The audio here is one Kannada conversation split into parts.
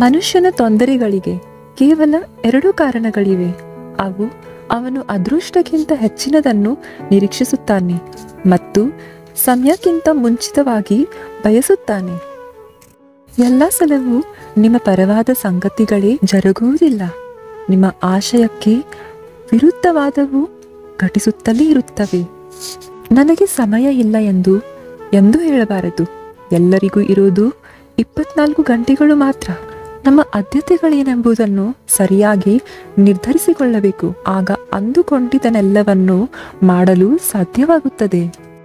ಮನುಷ್ಯನ ತೊಂದರೆಗಳಿಗೆ ಕೇವಲ ಎರಡು ಕಾರಣಗಳಿವೆ ಅವು ಅವನು ಅದೃಷ್ಟಕ್ಕಿಂತ ಹೆಚ್ಚಿನದನ್ನು ನಿರೀಕ್ಷಿಸುತ್ತಾನೆ ಮತ್ತು ಸಮಯಕ್ಕಿಂತ ಮುಂಚಿತವಾಗಿ ಬಯಸುತ್ತಾನೆ ಎಲ್ಲ ಸಲವೂ ನಿಮ್ಮ ಪರವಾದ ಸಂಗತಿಗಳೇ ಜರುಗುವುದಿಲ್ಲ ನಿಮ್ಮ ಆಶಯಕ್ಕೆ ವಿರುದ್ಧವಾದವು ಘಟಿಸುತ್ತಲೇ ಇರುತ್ತವೆ ನನಗೆ ಸಮಯ ಇಲ್ಲ ಎಂದು ಎಂದೂ ಹೇಳಬಾರದು ಎಲ್ಲರಿಗೂ ಇರುವುದು ಇಪ್ಪತ್ನಾಲ್ಕು ಗಂಟೆಗಳು ಮಾತ್ರ ನಮ್ಮ ಆದ್ಯತೆಗಳೇನೆಂಬುದನ್ನು ಸರಿಯಾಗಿ ನಿರ್ಧರಿಸಿಕೊಳ್ಳಬೇಕು ಆಗ ಅಂದುಕೊಂಡಿದ್ದನೆಲ್ಲವನ್ನು ಮಾಡಲು ಸಾಧ್ಯವಾಗುತ್ತದೆ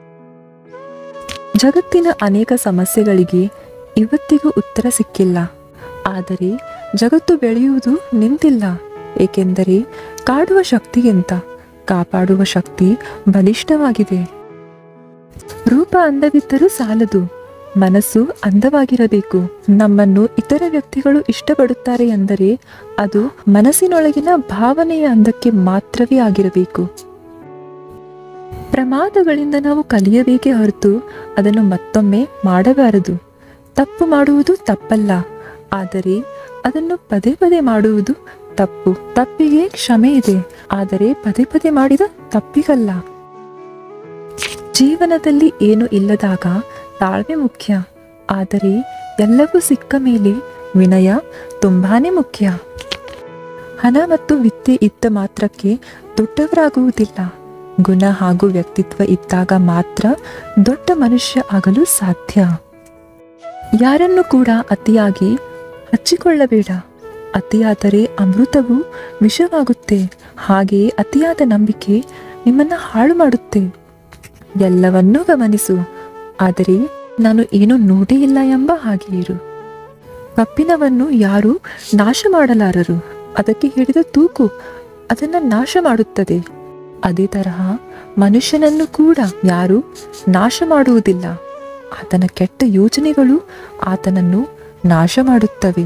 ಜಗತ್ತಿನ ಅನೇಕ ಸಮಸ್ಯೆಗಳಿಗೆ ಇವತ್ತಿಗೂ ಉತ್ತರ ಸಿಕ್ಕಿಲ್ಲ ಆದರೆ ಜಗತ್ತು ಬೆಳೆಯುವುದು ನಿಂತಿಲ್ಲ ಏಕೆಂದರೆ ಕಾಡುವ ಶಕ್ತಿಗಿಂತ ಕಾಪಾಡುವ ಶಕ್ತಿ ಬಲಿಷ್ಠವಾಗಿದೆ ರೂಪ ಅಂದವಿದ್ದರೂ ಸಾಲದು ಮನಸ್ಸು ಅಂದವಾಗಿರಬೇಕು ನಮ್ಮನ್ನು ಇತರ ವ್ಯಕ್ತಿಗಳು ಇಷ್ಟಪಡುತ್ತಾರೆ ಎಂದರೆ ಅದು ಮನಸ್ಸಿನೊಳಗಿನ ಭಾವನೆಯ ಅಂದಕ್ಕೆ ಮಾತ್ರವೇ ಆಗಿರಬೇಕು ಪ್ರಮಾದಗಳಿಂದ ನಾವು ಕಲಿಯಬೇಕೇ ಹೊರತು ಅದನ್ನು ಮತ್ತೊಮ್ಮೆ ಮಾಡಬಾರದು ತಪ್ಪು ಮಾಡುವುದು ತಪ್ಪಲ್ಲ ಆದರೆ ಅದನ್ನು ಪದೇ ಪದೇ ಮಾಡುವುದು ತಪ್ಪು ತಪ್ಪಿಗೆ ಕ್ಷಮೆ ಇದೆ ಆದರೆ ಪದೇ ಪದೇ ಮಾಡಿದ ತಪ್ಪಿಗಲ್ಲ ಜೀವನದಲ್ಲಿ ಏನು ಇಲ್ಲದಾಗ ತಾಳ್ಮೆ ಮುಖ್ಯ ಆದರೆ ಎಲ್ಲವೂ ಸಿಕ್ಕ ಮೇಲೆ ವಿನಯ ತುಂಬಾನೇ ಮುಖ್ಯ ಹಣ ಮತ್ತು ವಿದ್ಯೆ ಇದ್ದ ಮಾತ್ರಕ್ಕೆ ದೊಡ್ಡವರಾಗುವುದಿಲ್ಲ ಗುಣ ಹಾಗೂ ವ್ಯಕ್ತಿತ್ವ ಇದ್ದಾಗ ಮಾತ್ರ ದೊಡ್ಡ ಮನುಷ್ಯ ಆಗಲು ಸಾಧ್ಯ ಯಾರನ್ನು ಕೂಡ ಅತಿಯಾಗಿ ಹಚ್ಚಿಕೊಳ್ಳಬೇಡ ಅತಿಯಾದರೆ ಅಮೃತವು ವಿಷವಾಗುತ್ತೆ ಹಾಗೆಯೇ ಅತಿಯಾದ ನಂಬಿಕೆ ನಿಮ್ಮನ್ನ ಹಾಳು ಮಾಡುತ್ತೆ ಎಲ್ಲವನ್ನೂ ಗಮನಿಸು ಆದರೆ ನಾನು ಏನು ನೋಡೇ ಇಲ್ಲ ಎಂಬ ಹಾಗೆ ಇರು ಕಪ್ಪಿನವನ್ನು ಯಾರು ನಾಶ ಮಾಡಲಾರರು ಅದಕ್ಕೆ ಹಿಡಿದ ತೂಕು ಅದನ್ನ ನಾಶ ಮಾಡುತ್ತದೆ ಅದೇ ತರಹ ಮನುಷ್ಯನನ್ನು ಕೂಡ ಯಾರು ನಾಶ ಮಾಡುವುದಿಲ್ಲ ಆತನ ಕೆಟ್ಟ ಯೋಚನೆಗಳು ಆತನನ್ನು ನಾಶ ಮಾಡುತ್ತವೆ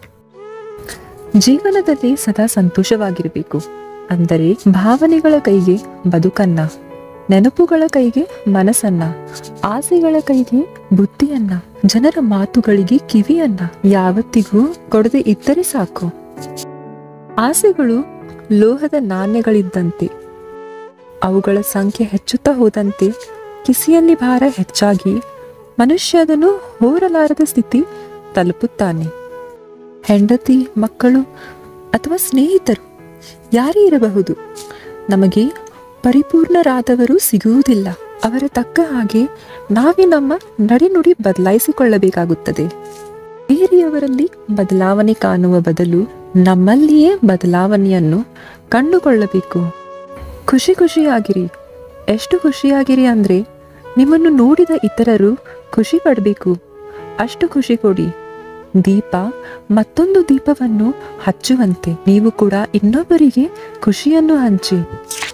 ಜೀವನದಲ್ಲಿ ಸದಾ ಸಂತೋಷವಾಗಿರಬೇಕು ಅಂದರೆ ಭಾವನೆಗಳ ಕೈಗೆ ಬದುಕನ್ನ ನೆನಪುಗಳ ಕೈಗೆ ಮನಸ್ಸನ್ನ ಆಸೆಗಳ ಕೈಗೆ ಬುದ್ಧಿಯನ್ನ ಜನರ ಮಾತುಗಳಿಗೆ ಕಿವಿಯನ್ನ ಯಾವತ್ತಿಗೂ ಕೊಡದೆ ಇದ್ದರೆ ಸಾಕು ಆಸೆಗಳು ಲೋಹದ ನಾಣ್ಯಗಳಿದ್ದಂತೆ ಅವುಗಳ ಸಂಖ್ಯೆ ಹೆಚ್ಚುತ್ತಾ ಹೋದಂತೆ ಕಿಸಿಯಲ್ಲಿ ಭಾರ ಹೆಚ್ಚಾಗಿ ಮನುಷ್ಯ ಅದನ್ನು ಹೋರಲಾರದ ಸ್ಥಿತಿ ತಲುಪುತ್ತಾನೆ ಹೆಂಡತಿ ಮಕ್ಕಳು ಅಥವಾ ಸ್ನೇಹಿತರು ಯಾರೇ ಇರಬಹುದು ನಮಗೆ ಪರಿಪೂರ್ಣರಾದವರು ಸಿಗುವುದಿಲ್ಲ ಅವರ ತಕ್ಕ ಹಾಗೆ ನಾವೇ ನಮ್ಮ ನಡೆನುಡಿ ಬದಲಾಯಿಸಿಕೊಳ್ಳಬೇಕಾಗುತ್ತದೆ ಬೇರೆಯವರಲ್ಲಿ ಬದಲಾವಣೆ ಕಾಣುವ ಬದಲು ನಮ್ಮಲ್ಲಿಯೇ ಬದಲಾವಣೆಯನ್ನು ಕಂಡುಕೊಳ್ಳಬೇಕು ಖುಷಿ ಖುಷಿಯಾಗಿರಿ ಎಷ್ಟು ಖುಷಿಯಾಗಿರಿ ಅಂದ್ರೆ ನಿಮ್ಮನ್ನು ನೋಡಿದ ಇತರರು ಖುಷಿ ಪಡಬೇಕು ಅಷ್ಟು ಖುಷಿ ಕೊಡಿ ದೀಪ ಮತ್ತೊಂದು ದೀಪವನ್ನು ಹಚ್ಚುವಂತೆ ನೀವು ಕೂಡ ಇನ್ನೊಬ್ಬರಿಗೆ ಖುಷಿಯನ್ನು ಹಂಚಿ